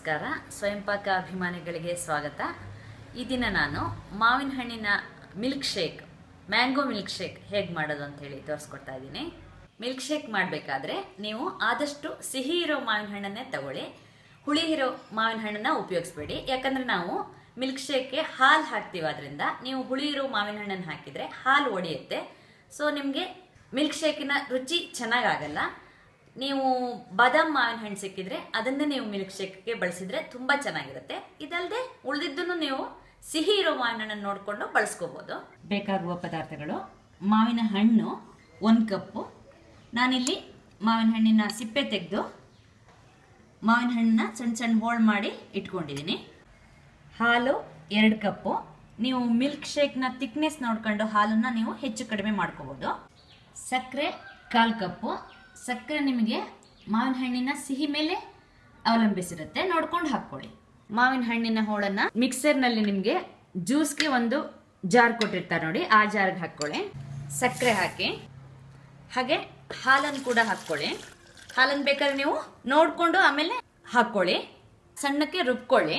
ನಮಸ್ಕಾರ ಸ್ವಯಂಪಾಕ ಅಭಿಮಾನಿಗಳಿಗೆ ಸ್ವಾಗತ ಈ ದಿನ ನಾನು ಮಾವಿನ ಹಣ್ಣಿನ milk shake mango milk shake ಹೇಗೆ ಮಾಡೋದು ಅಂತ ಹೇಳಿ ತೋರಿಸ್ಕೊಡ್ತಾ ಇದ್ದೀನಿ ಮಿಲ್ಕ್ ಶೇಕ್ ಮಾಡಬೇಕಾದ್ರೆ ನೀವು ಆದಷ್ಟು ಸಿಹಿ ಇರೋ ಮಾವಿನ ಹಣ್ಣನ್ನೇ ತಗೊಳ್ಳಿ ಹುಳಿ ಇರೋ ಮಾವಿನ ಹಣ್ಣನ್ನ ಉಪಯೋಗಿಸ್ಬೇಡಿ ಯಾಕಂದ್ರೆ ನಾವು ಮಿಲ್ಕ್ ಶೇಕ್ಗೆ ಹಾಲು ಹಾಕ್ತೀವಿ ಅದರಿಂದ ನೀವು ಹುಳಿ ಇರೋ ಮಾವಿನ ಹಣ್ಣನ್ನು ಹಾಕಿದರೆ ಹಾಲು ಒಡೆಯುತ್ತೆ ಸೊ ನಿಮಗೆ ಮಿಲ್ಕ್ ಶೇಕಿನ ರುಚಿ ಚೆನ್ನಾಗಾಗಲ್ಲ ನೀವು ಬಾದಾಮ್ ಮಾವಿನ ಹಣ್ಣು ಸಿಕ್ಕಿದ್ರೆ ಅದನ್ನೇ ನೀವು ಮಿಲ್ಕ್ ಶೇಕ್ಗೆ ಬಳಸಿದ್ರೆ ತುಂಬಾ ಚೆನ್ನಾಗಿರುತ್ತೆ ಇದಲ್ಲದೆ ಉಳಿದಿದ್ದನ್ನು ನೀವು ಸಿಹಿ ಇರೋ ಮಾವಿನ ಹಣ್ಣನ್ನು ನೋಡಿಕೊಂಡು ಬಳಸ್ಕೋಬಹುದು ಬೇಕಾಗುವ ಪದಾರ್ಥಗಳು ಮಾವಿನ ಹಣ್ಣು ಒಂದು ಕಪ್ಪು ನಾನಿಲ್ಲಿ ಮಾವಿನ ಹಣ್ಣಿನ ಸಿಪ್ಪೆ ತೆಗೆದು ಮಾವಿನ ಹಣ್ಣನ್ನ ಸಣ್ಣ ಸಣ್ಣ ಹೋಳು ಮಾಡಿ ಇಟ್ಕೊಂಡಿದ್ದೀನಿ ಹಾಲು ಎರಡು ಕಪ್ಪು ನೀವು ಮಿಲ್ಕ್ ಶೇಕ್ನ ತಿಕ್ನೆಸ್ ನೋಡ್ಕೊಂಡು ಹಾಲನ್ನ ನೀವು ಹೆಚ್ಚು ಕಡಿಮೆ ಮಾಡ್ಕೋಬೋದು ಸಕ್ಕರೆ ಕಾಲು ಕಪ್ಪು ಸಕ್ಕರೆ ನಿಮಗೆ ಮಾವಿನ ಹಣ್ಣಿನ ಸಿಹಿ ಮೇಲೆ ಅವಲಂಬಿಸಿರುತ್ತೆ ನೋಡ್ಕೊಂಡು ಹಾಕ್ಕೊಳ್ಳಿ ಮಾವಿನ ಹಣ್ಣಿನ ಹೋಳನ್ನ ಮಿಕ್ಸರ್ನಲ್ಲಿ ನಿಮಗೆ ಜ್ಯೂಸ್ಗೆ ಒಂದು ಜಾರ್ ಕೊಟ್ಟಿರ್ತಾರೆ ನೋಡಿ ಆ ಜಾರ್ಗೆ ಹಾಕ್ಕೊಳ್ಳಿ ಸಕ್ಕರೆ ಹಾಕಿ ಹಾಗೆ ಹಾಲನ್ನು ಕೂಡ ಹಾಕ್ಕೊಳ್ಳಿ ಹಾಲನ್ನು ಬೇಕಾದ್ರೆ ನೀವು ನೋಡಿಕೊಂಡು ಆಮೇಲೆ ಹಾಕ್ಕೊಳ್ಳಿ ಸಣ್ಣಕ್ಕೆ ರುಬ್ಕೊಳ್ಳಿ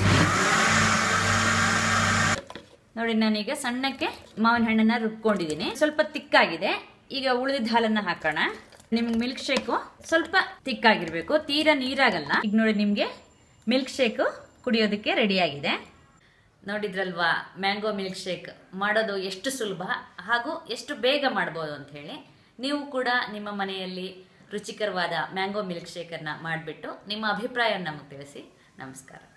ನೋಡಿ ನಾನೀಗ ಸಣ್ಣಕ್ಕೆ ಮಾವಿನ ಹಣ್ಣನ್ನ ರುಬ್ಕೊಂಡಿದ್ದೀನಿ ಸ್ವಲ್ಪ ತಿಕ್ಕಾಗಿದೆ ಈಗ ಉಳಿದಿದ್ದ ಹಾಲನ್ನ ಹಾಕೋಣ ನಿಮ್ಗೆ ಮಿಲ್ಕ್ ಶೇಕು ಸ್ವಲ್ಪ ತಿಕ್ಕಾಗಿರ್ಬೇಕು ತೀರಾ ನೀರಾಗಲ್ಲ ಈಗ ನೋಡಿ ನಿಮ್ಗೆ ಮಿಲ್ಕ್ ಶೇಕು ಕುಡಿಯೋದಕ್ಕೆ ರೆಡಿ ಆಗಿದೆ ನೋಡಿದ್ರಲ್ವಾ ಮ್ಯಾಂಗೋ ಮಿಲ್ಕ್ ಶೇಕ್ ಮಾಡೋದು ಎಷ್ಟು ಸುಲಭ ಹಾಗೂ ಎಷ್ಟು ಬೇಗ ಮಾಡ್ಬೋದು ಅಂತ ಹೇಳಿ ನೀವು ಕೂಡ ನಿಮ್ಮ ಮನೆಯಲ್ಲಿ ರುಚಿಕರವಾದ ಮ್ಯಾಂಗೋ ಮಿಲ್ಕ್ ಶೇಕನ್ನು ಮಾಡಿಬಿಟ್ಟು ನಿಮ್ಮ ಅಭಿಪ್ರಾಯವನ್ನು ನಮಗೆ ತಿಳಿಸಿ ನಮಸ್ಕಾರ